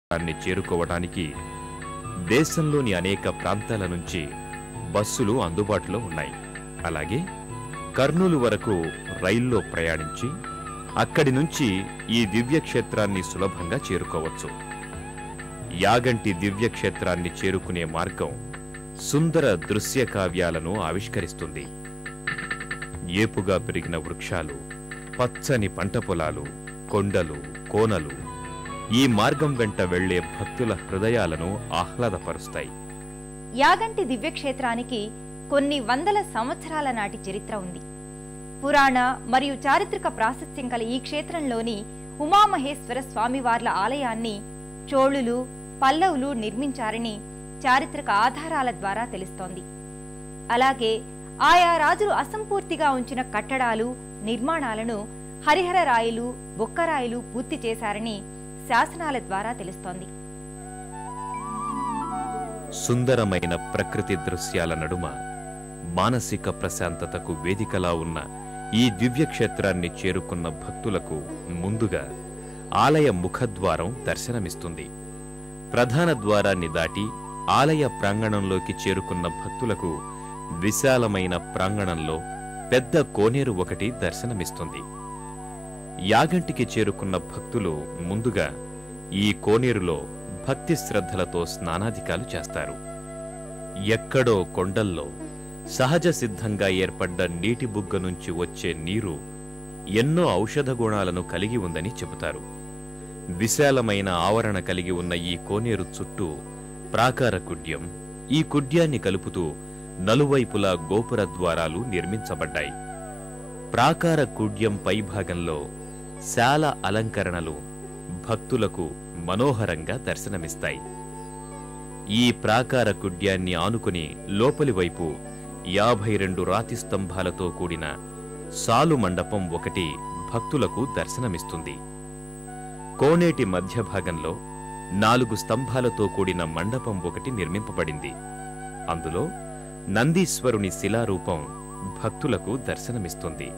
దివ్యక్షేత్రాన్ని చేరుకోవడానికి దేశంలోని అనేక ప్రాంతాల నుంచి బస్సులు అందుబాటులో ఉన్నాయి అలాగే కర్నూలు వరకు రైల్లో ప్రయాణించి అక్కడి నుంచి ఈ దివ్యక్షేత్రాన్ని సులభంగా చేరుకోవచ్చు యాగంటి దివ్యక్షేత్రాన్ని చేరుకునే మార్గం సుందర దృశ్య కావ్యాలను ఆవిష్కరిస్తుంది ఏపుగా పెరిగిన వృక్షాలు పచ్చని పంట పొలాలు కొండలు కోనలు ఈ మార్గం వెంట వెళ్లే భక్తుల హృదయాలను ఆహ్లాదపరుస్తాయి యాగంటి దివ్యక్షేత్రానికి కొన్ని వందల సంవత్సరాల నాటి చరిత్ర ఉంది పురాణ మరియు చారిత్రక ప్రాశస్త్యం గల ఈ క్షేత్రంలోని ఉమామహేశ్వర స్వామివార్ల ఆలయాన్ని చోళులు పల్లవులు నిర్మించారని చారిత్రక ఆధారాల ద్వారా తెలుస్తోంది అలాగే ఆయా రాజులు అసంపూర్తిగా ఉంచిన కట్టడాలు నిర్మాణాలను హరిహర రాయలు బొక్కరాయలు పూర్తి చేశారని శాసనాల ద్వారా తెలుస్తోంది సుందరమైన ప్రకృతి దృశ్యాల నడుమ మానసిక ప్రశాంతతకు వేదికలా ఉన్న ఈ దివ్యక్షేత్రాన్ని చేరుకున్న భక్తులకు ముందుగా ఆలయ ముఖద్వారం దర్శనమిస్తుంది ప్రధాన ద్వారాన్ని దాటి ఆలయ ప్రాంగణంలోకి చేరుకున్న భక్తులకు విశాలమైన ప్రాంగణంలో పెద్ద కోనేరు ఒకటి దర్శనమిస్తుంది యాగంటికి చేరుకున్న భక్తులు ముందుగా ఈ కోనేరులో భక్తి శ్రద్ధలతో స్నానాధికాలు చేస్తారు ఎక్కడో కొండల్లో సహజ సిద్ధంగా ఏర్పడ్డ నీటి బుగ్గ నుంచి వచ్చే నీరు ఎన్నో ఔషధ గుణాలను కలిగి ఉందని చెబుతారు విశాలమైన ఆవరణ కలిగి ఉన్న ఈ కోనేరు చుట్టూ ప్రాకార కుడ్యం ఈ కుడ్యాన్ని కలుపుతూ నలువైపులా గోపుర ద్వారాలు నిర్మించబడ్డాయి ప్రాకార కుడ్యం పైభాగంలో శాల అలంకరణలు భక్తులకు మనోహరంగా దర్శనమిస్తాయి ఈ ప్రాకార కుడ్యాన్ని ఆనుకుని లోపలి వైపు యాభై రెండు రాతి స్తంభాలతో కూడిన సాలు మండపం ఒకటి భక్తులకు దర్శనమిస్తుంది కోనేటి మధ్య భాగంలో నాలుగు స్తంభాలతో కూడిన మండపం ఒకటి నిర్మింపబడింది అందులో నందీశ్వరుని శిలారూపం భక్తులకు దర్శనమిస్తుంది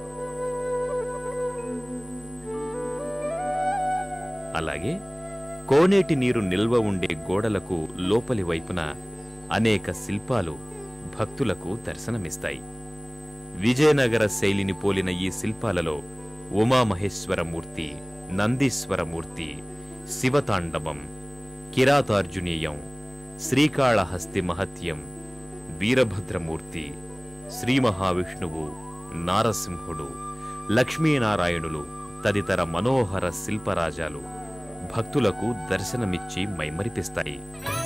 అలాగే కోనేటి నీరు నిల్వ ఉండే గోడలకు లోపలి వైపున అనేక శిల్పాలు భక్తులకు దర్శనమిస్తాయి విజయనగర శైలిని పోలిన ఈ శిల్పాలలో ఉమామహేశ్వరమూర్తి నందీశ్వరమూర్తి శివతాండవం కిరాతార్జునీయం శ్రీకాళహస్తి మహత్యం వీరభద్రమూర్తి శ్రీ మహావిష్ణువు నారసింహుడు లక్ష్మీనారాయణులు తదితర మనోహర శిల్పరాజాలు భక్తులకు దర్శనమిచ్చి మైమరిపిస్తాయి